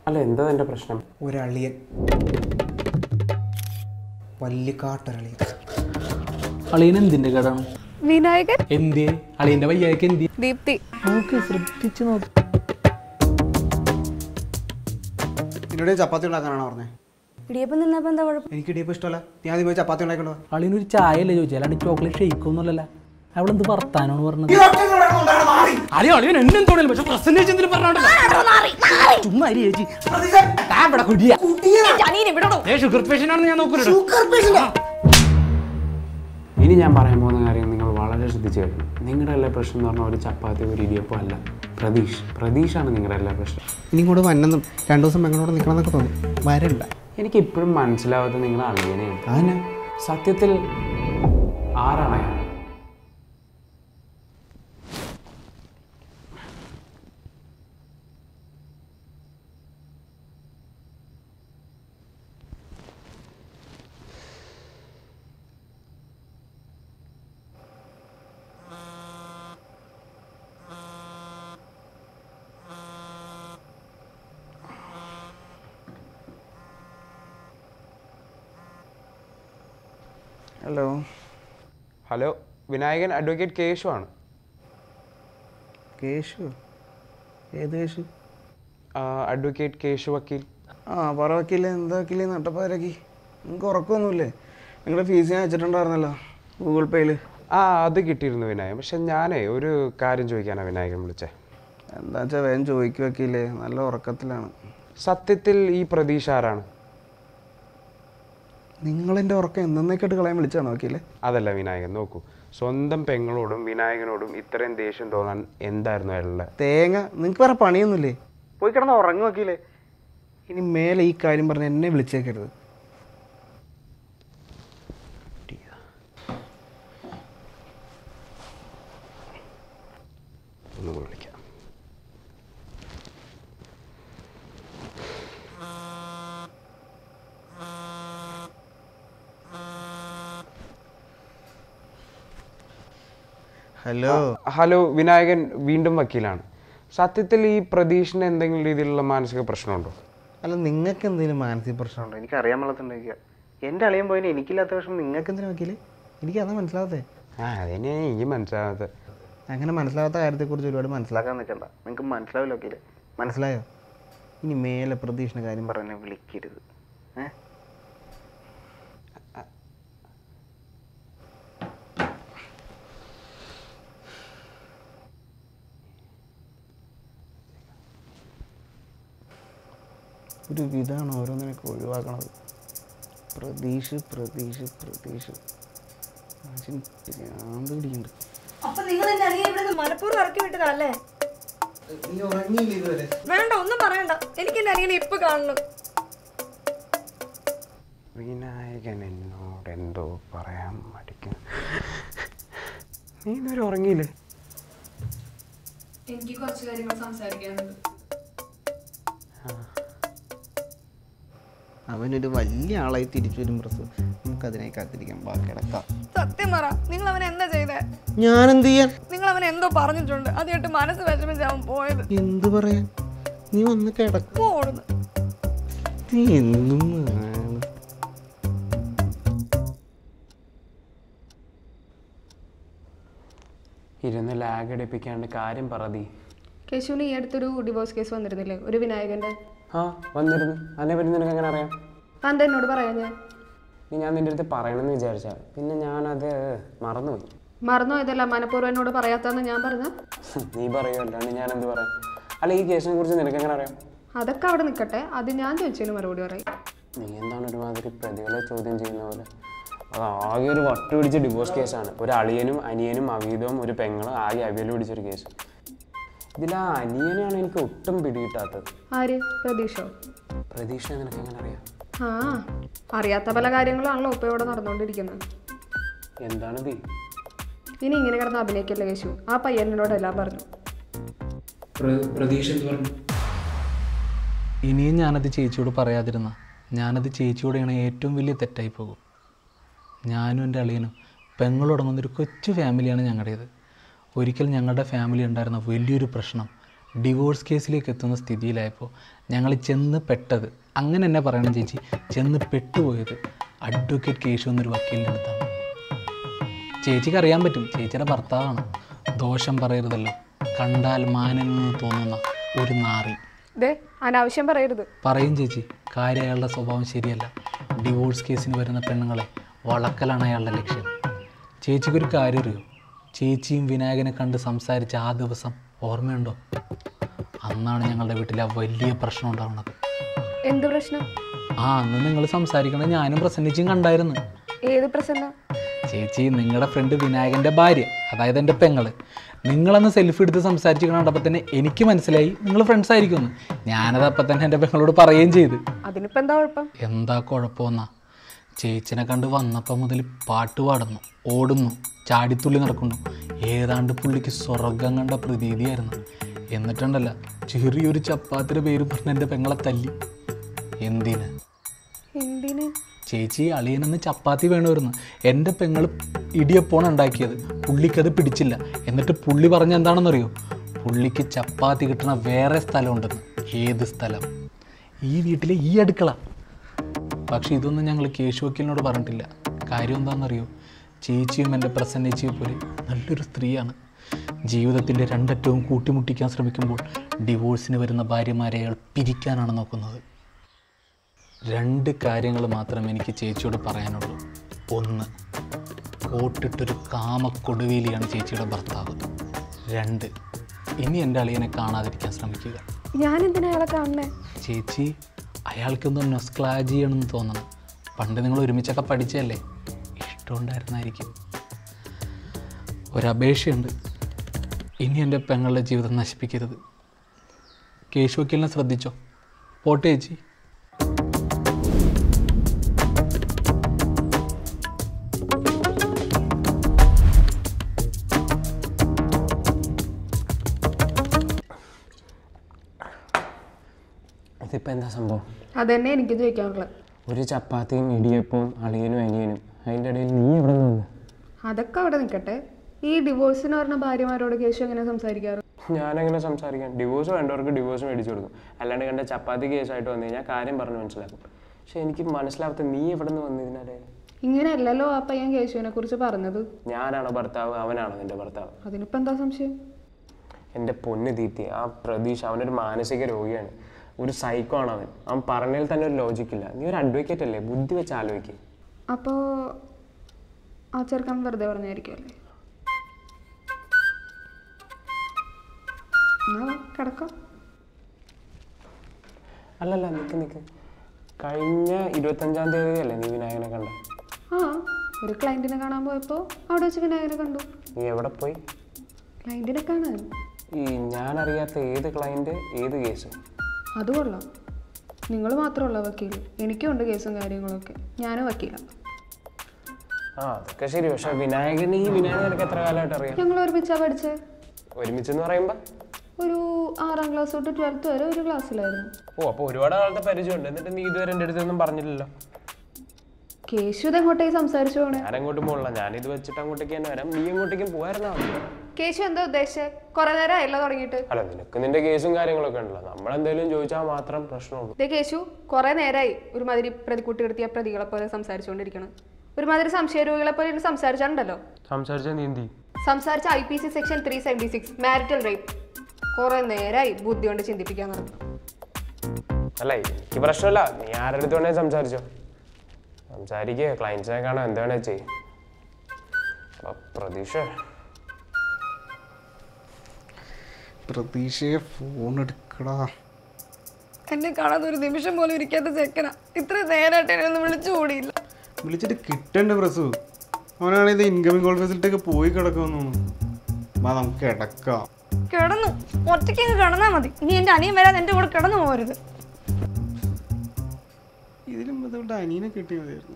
അല്ല എന്താ എൻ്റെ പ്രശ്നം ഒരളിയൻ വല്യക്കാട്ടൊരളിയൻ അളിയൻ എന്തിന്റെ കേടാണ് വിനായകൻ എന്ത് അളിയന്റെ വയ്യായ്ക്ക് എന്ത് ദീപ്തി നോക്ക് ശ്രദ്ധിച്ച് നോക്ക് എന്നോട് ചപ്പാത്തി ഉണ്ടാക്കാനാണോ പറഞ്ഞത് ഇടിയപ്പം നിന്നപ്പോ എന്താ കുഴപ്പം എനിക്ക് ഇടിയപ്പം ഇഷ്ടമല്ല ഞാൻ ആദ്യം പോയി ചപ്പാത്തി ഉണ്ടാക്കണോ അളിയനൊരു ചായ അല്ലേ ചോദിച്ചാൽ അല്ലാണ്ട് ചോക്ലേറ്റ് ഷെയ്ക്കൊന്നുമല്ലല്ലോ അവളെന്ത് വർത്താനാണ് പറഞ്ഞത് അളിയ അളിയൻ എന്നും തോന്നില്ല പക്ഷെ പ്രസന്റേജ് എന്തിനും പറഞ്ഞോണ്ടല്ലോ ചുമ്മാ അരി ചേച്ചി താൻ ഇവിടെ കുടിയാ ഏ ഷുഗർ പേഷ്യൻ്റ് ആണെന്ന് ഞാൻ നോക്കൂലോ ഇനി ഞാൻ പറയാൻ പോകുന്ന കാര്യം നിങ്ങൾ വളരെ ശ്രദ്ധിച്ച് കേൾക്കണം നിങ്ങളുടെ എല്ലാ പ്രശ്നം എന്ന് പറഞ്ഞാൽ ഒരു ചപ്പാത്തി ഒരു ഇടിയപ്പം അല്ല പ്രതീഷ് പ്രതീഷാണ് നിങ്ങളുടെ എല്ലാ പ്രശ്നം ഇനി ഇങ്ങോട്ട് വന്നെന്നും രണ്ടു ദിവസം പെങ്ങളോട് നിൽക്കണം എന്നൊക്കെ തോന്നി വരണ്ട എനിക്ക് ഇപ്പോഴും മനസ്സിലാവാത്ത നിങ്ങളുടെ അളിയനെയാണ് അതന്നെ സത്യത്തിൽ ആരാണ് അയാൾ hello hello Vinayakan advocate Keshu ആണ് കേശു ഏത് കേശു അഡ്വക്കേറ്റ് കേശു വക്കീൽ ആ പറ വക്കീലേ എന്താ വക്കീലേ നട്ടപ്പാരക്കി നിങ്ങൾക്ക് ഉറക്കമൊന്നുമില്ലേ നിങ്ങളുടെ ഫീസ് ഞാൻ വെച്ചിട്ടുണ്ടായിരുന്നല്ലോ ഗൂഗിൾ പേയിൽ ആ അത് കിട്ടിയിരുന്നു വിനായകൻ പക്ഷെ ഞാനേ ഒരു കാര്യം ചോദിക്കാനാണ് വിനായകൻ വിളിച്ചേ എന്താ വെച്ചാൽ വേഗം ചോദിക്കുക വക്കീലേ നല്ല ഉറക്കത്തിലാണ് സത്യത്തിൽ ഈ പ്രതീക്ഷ ആരാണ് നിങ്ങളെൻ്റെ ഉറക്കം എന്നേക്കായിട്ട് കളയാൻ വിളിച്ചാണോ വക്കീലേ അതല്ല വിനായകൻ നോക്കൂ സ്വന്തം പെങ്ങളോടും വിനായകനോടും ഇത്രയും ദേഷ്യം തോന്നാൻ എന്തായിരുന്നു അയാളുടെ തേങ്ങ നിങ്ങൾക്ക് വേറെ പണിയൊന്നുമില്ലേ പോയി കിടന്ന് ഉറങ്ങും വക്കീലേ ഇനി മേലെ ഈ കാര്യം പറഞ്ഞ് എന്നെ വിളിച്ചേക്കരുത് ഒന്ന് വിളിക്കാം ഹലോ ഹലോ വിനായകൻ വീണ്ടും വക്കീലാണ് സത്യത്തിൽ ഈ പ്രതീക്ഷിന് എന്തെങ്കിലും രീതിയിലുള്ള മാനസിക പ്രശ്നമുണ്ടോ അല്ല നിങ്ങൾക്ക് എന്തെങ്കിലും മാനസിക പ്രശ്നമുണ്ടോ എനിക്ക് അറിയാൻ പാടത്തുണ്ടായിരിക്കുക എൻ്റെ അളിയൻ പോയതിന് എനിക്കില്ലാത്ത വിഷമം നിങ്ങൾക്ക് എന്തിനാ വക്കീല് എനിക്ക് അതാ മനസ്സിലാവാത്തേ ആ അതിനെയാണ് എനിക്ക് മനസ്സിലാകാത്തത് അങ്ങനെ മനസ്സിലാവാത്ത കാര്യത്തെക്കുറിച്ച് ഒരുപാട് മനസ്സിലാക്കാൻ നിൽക്കണ്ട നിങ്ങൾക്ക് മനസ്സിലാവില്ല വക്കീല് മനസ്സിലായോ ഇനി മേലെ പ്രതീക്ഷിന്റെ കാര്യം പറഞ്ഞ വിളിക്കരുത് ഏ ഒരു വിധാണ് ഓരോന്നിനൊക്കെ ഒഴിവാക്കണത് പ്രതീക്ഷ പ്രതീക്ഷ പ്രതീക്ഷ മനുഷ്യന് ഭ്രാന്ത് പിടിക്കുന്നുണ്ട് അപ്പൊ നിങ്ങൾ എന്റെ അനിയെ ഇവിടെ മനഃപൂർവ്വം ഇറക്കി വിട്ടതല്ലേ നീ ഉറങ്ങിയില്ല ഇതുവരെ വേണ്ട ഒന്നും പറയണ്ട എനിക്ക് എന്റെ അനിയനെ ഇപ്പൊ കാണണം വിനായകൻ എന്നോട് എന്തോ പറയാൻ മടിക്കുന്നു നീ ഇതുവരെ ഉറങ്ങിയില്ലേ എനിക്ക് കുറച്ച് കാര്യങ്ങൾ സംസാരിക്കാനുണ്ട് അവനൊരു വലിയ ആളായി തിരിച്ചു വരും പ്രസ് നമുക്ക് അതിനെ കാത്തിരിക്കാം ബാക്കി കിടക്കാം സത്യം പറ നിങ്ങൾ അവനെ എന്താ ചെയ്തേ ഞാൻ എന്ത് ചെയ്യാൻ നിങ്ങൾ അവനെ എന്തോ പറഞ്ഞിട്ടുണ്ട് അത് കേട്ട് മനസ്സ് വിഷമിച്ച് അവൻ പോയത് എന്ത് പറയാൻ നീ ഒന്ന് കിടക്ക പോടുന്നു നീ എന്നും ആണ്. ഇരുന്ന് ലാഗ് അടിപ്പിക്കാണ്ട് കാര്യം പറതി കേശുവിന് ഈ അടുത്തൊരു ഡിവോഴ്സ് കേസ് വന്നിരുന്നില്ലേ ഒരു വിനായകന്റെ ആ വന്നിരുന്നു അതിനെ പറ്റി നിനക്ക് എങ്ങനെ അറിയാം താൻ എന്നോട് പറയാ ഞാൻ നീ ഞാൻ നിന്റെ അടുത്ത് പറയണമെന്ന് വിചാരിച്ചാ പിന്നെ ഞാനത് മറന്നുപോയി മറന്നോ മനഃപൂർവ്വം എന്നോട് പറയാത്തതെന്ന് ഞാൻ പറഞ്ഞ നീ പറയൂ അല്ലാണ്ട് ഞാൻ എന്ത് പറയാം അല്ല ഈ കേസിനെ കുറിച്ച് നിനക്ക് എങ്ങനെ അറിയാം അതൊക്കെ അവിടെ നിൽക്കട്ടെ അത് ഞാൻ ചോദിച്ചതിന് മറുപടി പറയും നീ എന്താണ് ഒരുമാതിരി പ്രതികളെ ചോദ്യം ചെയ്യുന്ന പോലെ അത് ആകെ ഒരു വട്ട് പിടിച്ച ഡിവോഴ്സ് കേസാണ് ഒരു അളിയനും അനിയനും അവീതവും ഒരു പെങ്ങളും ആകെ അവിയൽ പിടിച്ചൊരു കേസ് ഇതിൽ ആ അനിയനെയാണ് എനിക്ക് ഒട്ടും പിടികിട്ടാത്തത് ആര് പ്രതീക്ഷോ പ്രതീക്ഷ നിനക്ക് എങ്ങനെ അറിയാം ആ അറിയാത്ത പല കാര്യങ്ങളാണല്ലോ ഇപ്പോൾ ഇവിടെ നടന്നുകൊണ്ടിരിക്കുന്നത് എന്താണിത് ഇനി ഇങ്ങനെ കിടന്ന് അഭിനയിക്കല്ലേ കേശു ആ പയ്യനോട് എല്ലാം പറഞ്ഞു പ്രതീക്ഷ എന്ത് പറഞ്ഞു ഇനിയും ഞാനത് ചേച്ചിയോട് പറയാതിരുന്ന ഞാനത് ചേച്ചിയോട് ചെയ്യണ ഏറ്റവും വലിയ തെറ്റായി പോകും ഞാനും എൻ്റെ അളിയനും പെങ്ങളടങ്ങുന്നൊരു കൊച്ചു ഫാമിലിയാണ് ഞങ്ങളുടേത് ഒരിക്കൽ ഞങ്ങളുടെ ഫാമിലി ഉണ്ടായിരുന്ന വലിയൊരു പ്രശ്നം ഡിവോഴ്സ് കേസിലേക്ക് എത്തുന്ന സ്ഥിതിയിലായപ്പോൾ ഞങ്ങൾ ചെന്ന് പെട്ടത് അങ്ങനെ തന്നെ പറയണം ചേച്ചി ചെന്ന് പെട്ടുപോയത് അഡ്വക്കേറ്റ് കേശു എന്നൊരു വക്കീലിൻ്റെ അടുത്താണ് ചേച്ചിക്ക് അറിയാൻ പറ്റും ചേച്ചിയുടെ ഭർത്താവാണ് ദോഷം പറയരുതല്ലോ കണ്ടാൽ മാനെന്ന് തോന്നുന്ന ഒരു നാറി ദേ അനാവശ്യം പറയരുത് പറയും ചേച്ചി കാര്യം അയാളുടെ സ്വഭാവം ശരിയല്ല ഡിവോഴ്സ് കേസിന് വരുന്ന പെണ്ണുങ്ങളെ വളക്കലാണ് അയാളുടെ ലക്ഷ്യം ചേച്ചിക്കൊരു കാര്യം അറിയോ ചേച്ചിയും വിനായകനെ കണ്ട് സംസാരിച്ച ആ ദിവസം ഓർമ്മയുണ്ടോ അന്നാണ് ഞങ്ങളുടെ വീട്ടിൽ ആ വലിയ പ്രശ്നം ഉണ്ടാവുന്നത് എന്ത് പ്രശ്നം ആ അന്ന് നിങ്ങൾ സംസാരിക്കണത് ഞാനും പ്രസന്നിച്ചും കണ്ടായിരുന്നു ഏത് പ്രശ്നം ചേച്ചി നിങ്ങളുടെ ഫ്രണ്ട് വിനായകൻ്റെ ഭാര്യ അതായത് എൻ്റെ പെങ്ങള് നിങ്ങളന്ന് സെൽഫി എടുത്ത് സംസാരിച്ച് കണ്ടപ്പോൾ തന്നെ എനിക്ക് മനസ്സിലായി നിങ്ങൾ ഫ്രണ്ട്സ് ആയിരിക്കുമെന്ന് ഞാനത് അപ്പം തന്നെ എൻ്റെ പെങ്ങളോട് പറയുകയും ചെയ്ത് അതിനിപ്പോ എന്താ കുഴപ്പം എന്താ കുഴപ്പമെന്നാ ചേച്ചിനെ കണ്ട് വന്നപ്പോൾ മുതൽ പാട്ട് പാടുന്നു ഓടുന്നു ചാടിത്തുള്ളി നടക്കുന്നു ഏതാണ്ട് പുള്ളിക്ക് സ്വർഗം കണ്ട പ്രതീതിയായിരുന്നു എന്നിട്ടുണ്ടല്ല ചെറിയൊരു ചപ്പാത്തിയുടെ പേര് പറഞ്ഞ് എൻ്റെ പെങ്ങളെ തല്ലി എന്തിന് എന്തിന് ചേച്ചി അളിയനെന്ന് ചപ്പാത്തി വേണമായിരുന്നു എൻ്റെ പെങ്ങൾ ഇടിയപ്പോണ് ഉണ്ടാക്കിയത് പുള്ളിക്കത് പിടിച്ചില്ല എന്നിട്ട് പുള്ളി പറഞ്ഞ എന്താണെന്നറിയോ പുള്ളിക്ക് ചപ്പാത്തി കിട്ടുന്ന വേറെ സ്ഥലമുണ്ടെന്ന് ഏത് സ്ഥലം ഈ വീട്ടിലെ ഈ അടുക്കള പക്ഷെ ഇതൊന്നും ഞങ്ങൾ കേശു വക്കീലിനോട് പറഞ്ഞിട്ടില്ല കാര്യം എന്താണെന്നറിയോ ചേച്ചിയും എൻ്റെ പ്രസന്നേച്ചിയെ പോലെ നല്ലൊരു സ്ത്രീയാണ് ജീവിതത്തിൻ്റെ രണ്ടറ്റവും കൂട്ടിമുട്ടിക്കാൻ ശ്രമിക്കുമ്പോൾ ഡിവോഴ്സിന് വരുന്ന ഭാര്യമാരെ അയാൾ പിരിക്കാനാണ് നോക്കുന്നത് രണ്ട് കാര്യങ്ങൾ മാത്രമേ എനിക്ക് ചേച്ചിയോട് പറയാനുള്ളൂ ഒന്ന് കോട്ടിട്ടൊരു കാമക്കൊടുവേലിയാണ് ചേച്ചിയുടെ ഭർത്താവ് രണ്ട് ഇനി എൻ്റെ അളിയനെ കാണാതിരിക്കാൻ ശ്രമിക്കുക ഞാൻ എന്തിനാ അയാളെ കാണണേ ചേച്ചി അയാൾക്കെന്തോ നൊസ്ക്ലാജ് ചെയ്യണമെന്ന് തോന്നണം പണ്ട് നിങ്ങൾ ഒരുമിച്ചൊക്കെ പഠിച്ചതല്ലേ ഇഷ്ടമുണ്ടായിരുന്നായിരിക്കും ഒരപേക്ഷയുണ്ട് ഇനി എൻ്റെ പെങ്ങളുടെ ജീവിതം നശിപ്പിക്കരുത് കേശു വക്കീലിനെ ശ്രദ്ധിച്ചോ പോട്ടെ ചേച്ചി ഇതിപ്പോൾ എന്താ സംഭവം അതന്നെ എനിക്ക് ചോദിക്കാനുള്ളത് ഒരു ചപ്പാത്തിയും ഇടിയപ്പവും അളിയനും അനിയനും അതിൻ്റെ ഇടയിൽ നീ എവിടെ നിന്ന് വന്നു അതൊക്കെ അവിടെ നിൽക്കട്ടെ ഈ ഡിവോഴ്സിന് പറഞ്ഞ ഭാര്യമാരോട് കേശു എങ്ങനെ സംസാരിക്കാറ് ഞാനെങ്ങനെ സംസാരിക്കാൻ ഡിവോഴ്സ് വേണ്ടവർക്ക് ഡിവോഴ്സ് മേടിച്ചു കൊടുക്കും അല്ലാണ്ട് കണ്ട ചപ്പാത്തി കേസായിട്ട് വന്നു കഴിഞ്ഞാൽ കാര്യം പറഞ്ഞ് മനസ്സിലാക്കും പക്ഷെ എനിക്ക് മനസ്സിലാവാത്ത നീ എവിടെ നിന്ന് വന്നു ഇതിനിടയിൽ ഇങ്ങനെയല്ലല്ലോ ആ പയ്യൻ കേശുവിനെ കുറിച്ച് പറഞ്ഞത് ഞാനാണോ ഭർത്താവ് അവനാണോ നിന്റെ ഭർത്താവ് അതിനിപ്പോ എന്താ സംശയം എൻ്റെ പൊന്ന് തീറ്റി ആ പ്രതീക്ഷ അവനൊരു മാനസിക രോഗിയാണ് ഒരു സൈക്കോ ആണ് അവൻ അവൻ പറഞ്ഞതിൽ തന്നെ ഒരു ലോജിക്കില്ല നീ ഒരു അഡ്വക്കേറ്റ് അല്ലേ ബുദ്ധി വെച്ച് ആലോചിക്കുക അപ്പോ ആ ചെറുക്കൻ വെറുതെ പറഞ്ഞായിരിക്കുമല്ലേ എന്നാ വാ, കിടക്കാം അല്ലല്ല നിൽക്ക് നിൽക്ക് കഴിഞ്ഞ ഇരുപത്തഞ്ചാം തീയതി അല്ലേ നീ വിനായകനെ കണ്ട ആ ഒരു ക്ലയൻറ്റിനെ കാണാൻ പോയപ്പോൾ അവിടെ വെച്ച് വിനായകനെ കണ്ടു നീ എവിടെ പോയി ക്ലയൻറ്റിനെ കാണാൻ ഈ ഞാൻ അറിയാത്ത ഏത് ക്ലയൻറ്റ് ഏത് കേസ് അത് കൊള്ളാം നിങ്ങൾ മാത്രമല്ല വക്കീൽ എനിക്കും ഉണ്ട് കേസും കാര്യങ്ങളൊക്കെ ഞാനും വക്കീലാണ് ആ അതൊക്കെ ശരി പക്ഷെ വിനായകൻ ഈ വിനായകൻ നിനക്ക് എത്ര കാലമായിട്ട് അറിയാം ഞങ്ങൾ ഒരുമിച്ചാണ് പഠിച്ചത് ഒരുമിച്ചെന്ന് പറയുമ്പോൾ ഒരു ആറാം ക്ലാസ് തൊട്ട് ട്വൽത്ത് വരെ ഒരു ക്ലാസ്സിലായിരുന്നു ഓ അപ്പോൾ ഒരുപാട് കാലത്തെ പരിചയമുണ്ട് എന്നിട്ട് നീ ഇതുവരെ എൻ്റെ അടുത്തൊന്നും പറഞ്ഞില്ലല്ലോ കേശു ഇതെങ്ങോട്ടേക്ക് സംസാരിച്ചു പോണേ ഞാൻ അങ്ങോട്ടും പോകണില്ല ഞാനിത് വെച്ചിട്ട് അങ്ങോട്ടേക്ക് തന്നെ വരാം നീ അങ്ങോട്ടേക്കും പോയായിരുന്നാ മതി കേശു എന്താ ഉദ്ദേശിച്ചത് കുറെ നേരം ആയല്ല തുടങ്ങിയിട്ട് അല്ല നിനക്ക് നിന്റെ കേസും കാര്യങ്ങളൊക്കെ ഉണ്ടല്ലോ നമ്മളെന്തെങ്കിലും ചോദിച്ചാൽ മാത്രം പ്രശ്നമുള്ളൂ ഇതേ കേശു കുറെ നേരമായി ഒരുമാതിരി പ്രതിക്കൂട്ടി എടുത്തിയ പ്രതികളെ പോലെ സംസാരിച്ചുകൊണ്ടിരിക്കണം ഒരുമാതിരി സംശയ രോഗികളെ പോലെ ഇരുന്ന് സംസാരിച്ചാണ്ടല്ലോ സംസാരിച്ചാൽ നീ എന്തി സംസാരിച്ച I P C section three seventy six marital rape കുറെ നേരമായി ബുദ്ധി കൊണ്ട് ചിന്തിപ്പിക്കാൻ നടന്നു അല്ല എനിക്ക് പ്രശ്നമില്ല നീ ആരുടെ അടുത്ത് വേണേ സംസാരിച്ചോ സംസാരിക്കുക ക്ലയൻസിനെ കാണാൻ എന്താ വേണേ ചെയ്യും അപ്പൊ പ്രതീക്ഷ പ്രതീക്ഷയെ ഫോൺ എടുക്കടാ എന്നെ കാണാതെ ഒരു നിമിഷം പോലും ഇരിക്കാത്ത ചെക്കനാ ഇത്ര നേരമായിട്ട് എന്നെ ഒന്നും വിളിച്ചു കൂടിയില്ല വിളിച്ചിട്ട് കിട്ടണ്ടേ പ്രസു അവനാണ് ഇത് ഇൻകമിങ് കോൾ ഫെസിലിറ്റി ഒക്കെ പോയി കിടക്കുമെന്നു വാ നമുക്ക് കിടക്കാം കിടന്നു ഒറ്റയ്ക്ക് അങ്ങ് കിടന്നാ മതി ഇനി എന്റെ അനിയൻ വരാതെ എന്റെ കൂടെ കിടന്നു പോകരുത് ഇതിലും ബന്ധപ്പെട്ട അനിയനെ കിട്ടിയ മതിയായിരുന്നു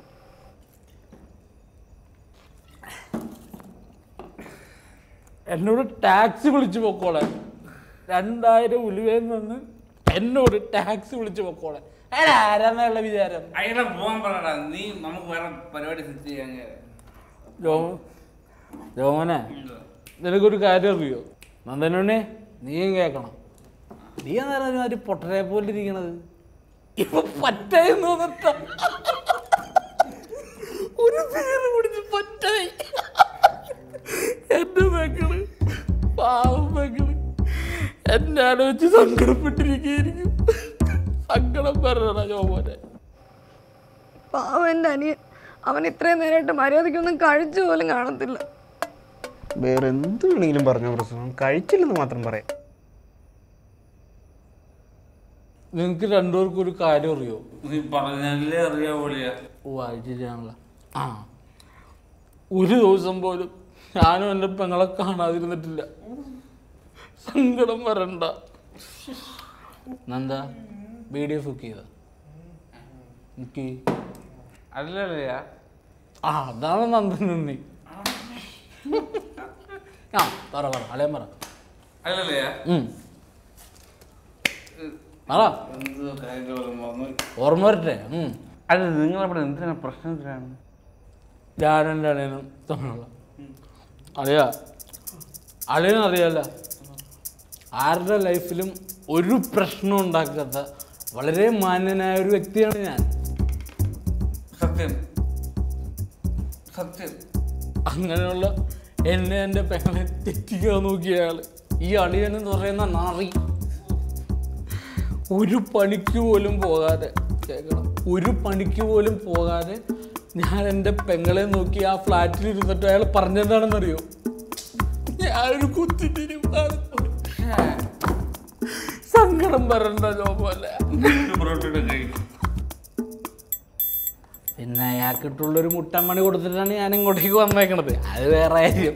എന്നോട് ടാക്സി വിളിച്ചു പൊക്കോളെ രണ്ടായിരം ഉലുവയിൽ നിന്ന് എന്നോട് ടാക്സി വിളിച്ചു പൊക്കോളെ ആരാന്നുള്ള വിചാരം അയാളെ പോകാൻ പറയടാ നീ നമുക്ക് വേറെ പരിപാടി സെറ്റ് ചെയ്യാൻ ജോമ ജോമനെ നിനക്കൊരു കാര്യം അറിയോ നന്ദനുണ്ണെ നീയും കേൾക്കണം നീ അന്നേരം ഒരുമാതിരി പൊട്ടരെ പോലെ ഇരിക്കണത് ഇപ്പൊ പറ്റായെന്ന് തോന്നിട്ട ഒരു പേര് പിടിച്ച് പറ്റായി എന്റെ മക്കള് പാവം മക്കള് എന്നെ ആലോചിച്ച് സങ്കടപ്പെട്ടിരിക്കുകയായിരിക്കും സങ്കടം പറഞ്ഞ ജോമോനെ പാവം എൻ്റെ അനിയൻ അവൻ ഇത്രയും നേരമായിട്ട് മര്യാദയ്ക്കൊന്നും കഴിച്ചു പോലും കാണത്തില്ല വേറെ എന്ത് വേണമെങ്കിലും പറഞ്ഞു പ്രശ്നം കഴിച്ചില്ലെന്ന് മാത്രം പറയാം നിനക്ക് രണ്ടുപേർക്കും ഒരു കാര്യം അറിയോ നീ പറഞ്ഞാലേ അറിയാ പോലെയാ വായിച്ചിട്ടാണല്ലോ ആ ഒരു ദിവസം പോലും ഞാനും എൻ്റെ പെങ്ങളെ കാണാതിരുന്നിട്ടില്ല സങ്കടം വരണ്ട നന്ദ വീഡിയോ ബുക്ക് ചെയ്ത എനിക്ക് അല്ലല്ലേ ആ അതാണ് നന്ദനുണ്ണി ആ പറ പറ അളയം പറ അല്ലല്ലേ ഉം. പറ എന്തോ കാര്യം മറന്നു ഓർമ്മ വരട്ടെ ഉം. അല്ല നിങ്ങളവിടെ എന്തിനാ പ്രശ്നത്തിലാണ് ഞാനെൻ്റെ അളിയനും തമ്മിലുള്ള അറിയാ അളിയനും അറിയാല്ല ആരുടെ ലൈഫിലും ഒരു പ്രശ്നം ഉണ്ടാക്കാത്ത വളരെ മാന്യനായ ഒരു വ്യക്തിയാണ് ഞാൻ സത്യം സത്യം അങ്ങനെയുള്ള എന്നെ എൻ്റെ പെങ്ങളെ തെറ്റിക്കാൻ നോക്കിയ ആള് ഈ അളിയൻ എന്ന് പറയുന്ന നാറി ഒരു പണിക്ക് പോലും പോകാതെ കേൾക്കണം ഒരു പണിക്ക് പോലും പോകാതെ ഞാൻ എൻ്റെ പെങ്ങളെ നോക്കി ആ ഫ്ലാറ്റിൽ ഇരുന്നിട്ട് അയാൾ പറഞ്ഞെന്താണെന്നറിയോ ഞാനൊരു കുത്തിട്ടിരിപ്പാണ് സങ്കടം വരണ്ട ജോപോലെ പൊറോട്ടയുടെ കഴിക്കും പിന്നെ അയാൾക്കിട്ടുള്ളൊരു മുട്ടമണി കൊടുത്തിട്ടാണ് ഞാൻ ഇങ്ങോട്ടേക്ക് വന്നേക്കണത് അത് വേറെ കാര്യം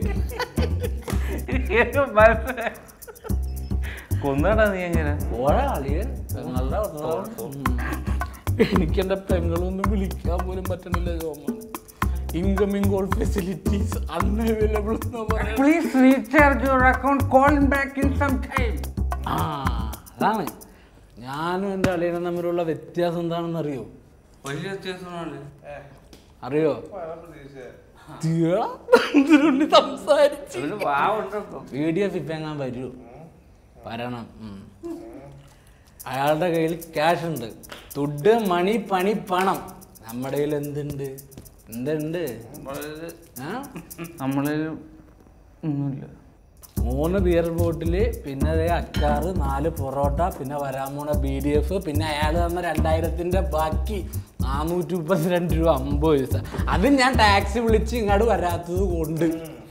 കൊന്നടാ നീ എങ്ങനെ ഓരോ അളിയൻ പെങ്ങളുടെ വർത്തമാനം. ഉം. എനിക്കെന്റെ പെങ്ങളൊന്നും വിളിക്കാൻ പോലും പറ്റണില്ല ജോമാണ് ഇൻകമിങ് കോൾ ഫെസിലിറ്റീസ് അൺഅവൈലബിൾ എന്ന് പറയുന്നത് please recharge your account call back in some time ആ അതാണ് ഞാനും എൻ്റെ അളിയനും തമ്മിലുള്ള വ്യത്യാസം എന്താണെന്ന് അറിയോ വലിയ വ്യത്യാസമാണ് അറിയോ തീടാ, എന്തിനുണ്ണി സംസാരിച്ച് ഒരു പാവുണ്ടോ വീഡിയോ ഫിഫെങ്ങാൻ വരൂ വരണം ഉം. അയാളുടെ കയ്യിൽ ക്യാഷ് ഉണ്ട് തുഡ് മണി പണി പണം നമ്മുടെ കയ്യിൽ എന്തുണ്ട് എന്തുണ്ട് ആ? നമ്മളിൽ ഒന്നുമില്ല മൂന്ന് ബിയർ ബോട്ടില് പിന്നെ ദേ അച്ചാറ് നാല് പൊറോട്ട പിന്നെ വരാൻ പോണ ബി ഡി എഫ് പിന്നെ അയാൾ തന്ന രണ്ടായിരത്തിന്റെ ബാക്കി നാനൂറ്റി മുപ്പത്തിരണ്ട് രൂപ അമ്പത് പൈസ അത് ഞാൻ ടാക്സി വിളിച്ച് ഇങ്ങോട്ട് വരാത്തത് കൊണ്ട്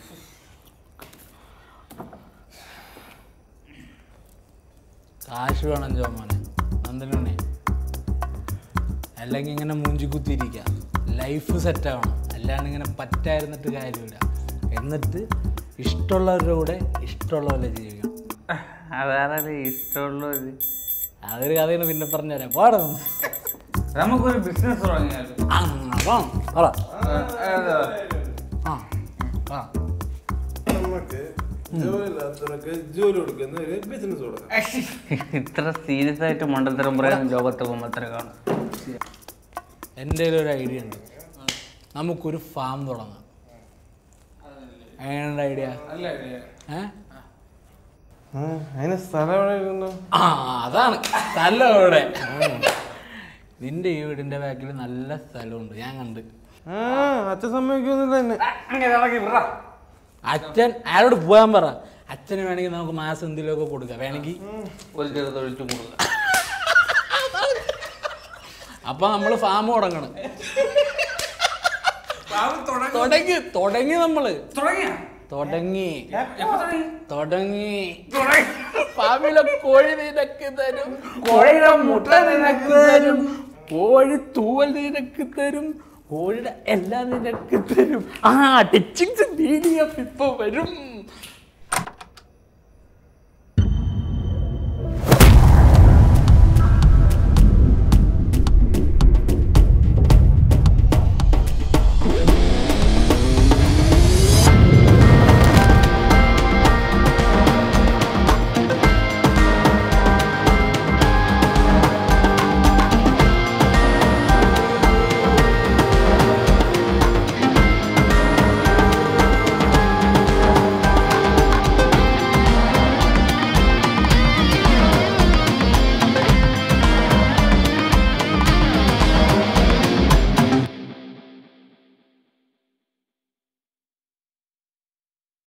കാശ് വേണം ജോമോനെ നന്ദനുണ്ണി അല്ലെങ്കിൽ ഇങ്ങനെ മൂഞ്ചി കുത്തിയിരിക്കുക ലൈഫ് സെറ്റ് ആവണം അല്ലാണ്ട് ഇങ്ങനെ പറ്റായിരുന്നിട്ട് കാര്യമില്ല എന്നിട്ട് ഇഷ്ടമുള്ളവരുടെ കൂടെ ഇഷ്ടമുള്ള പോലെ ജീവിക്കണം അതാണല്ലേ ഇഷ്ടമുള്ളത് അതൊരു കഥയാണ് പിന്നെ പറഞ്ഞുതരാം പാടും നമുക്കൊരു ബിസിനസ് തുടങ്ങിയാലോ പറ ആ ആ നമുക്ക് ജോലിയില്ലാത്തവർക്ക് ജോലി കൊടുക്കുന്ന ഒരു ബിസിനസ് കൊടുക്കാം ഇത്ര സീരിയസ് ആയിട്ട് മണ്ടത്തരം പറയാൻ ലോകത്ത് പോകുമ്പോൾ അത്ര കാണും എൻ്റെ ഒരു ഐഡിയ ഉണ്ട് നമുക്കൊരു ഫാം തുടങ്ങാം എങ്ങനെയുണ്ട് ഐഡിയ ഏ അതിന് സ്ഥലം എവിടെ ഇരിക്കുന്നു ആ അതാണ് സ്ഥലം അവിടെ നിന്റെ ഈ വീടിന്റെ ബാക്കിൽ നല്ല സ്ഥലമുണ്ട് ഞാൻ കണ്ട് ആ അച്ഛൻ സമ്മതിക്കൊന്നുമില്ല തന്നെ അച്ഛൻ അയാളോട് പോകാൻ പറ അച്ഛന് വേണമെങ്കിൽ നമുക്ക് മാസം എന്തെങ്കിലുമൊക്കെ കൊടുക്കാം വേണമെങ്കിൽ ഒരു ചെറുതൊഴിച്ചു കൊടുക്കുക അപ്പൊ നമ്മള് ഫാം തുടങ്ങണം തുടങ്ങി തുടങ്ങി നമ്മള് തുടങ്ങി തുടങ്ങി ഫാമിലെ കോഴി നിനക്ക് തരും കോഴിയുടെ മുട്ട നിനക്ക് തരും കോഴി തൂവൽ നിനക്ക് തരും കോഴിയുടെ എല്ലാം നിനക്ക് തരും ആ ടച്ചിങ്സ് വീഡിയോ ഇപ്പൊ വരും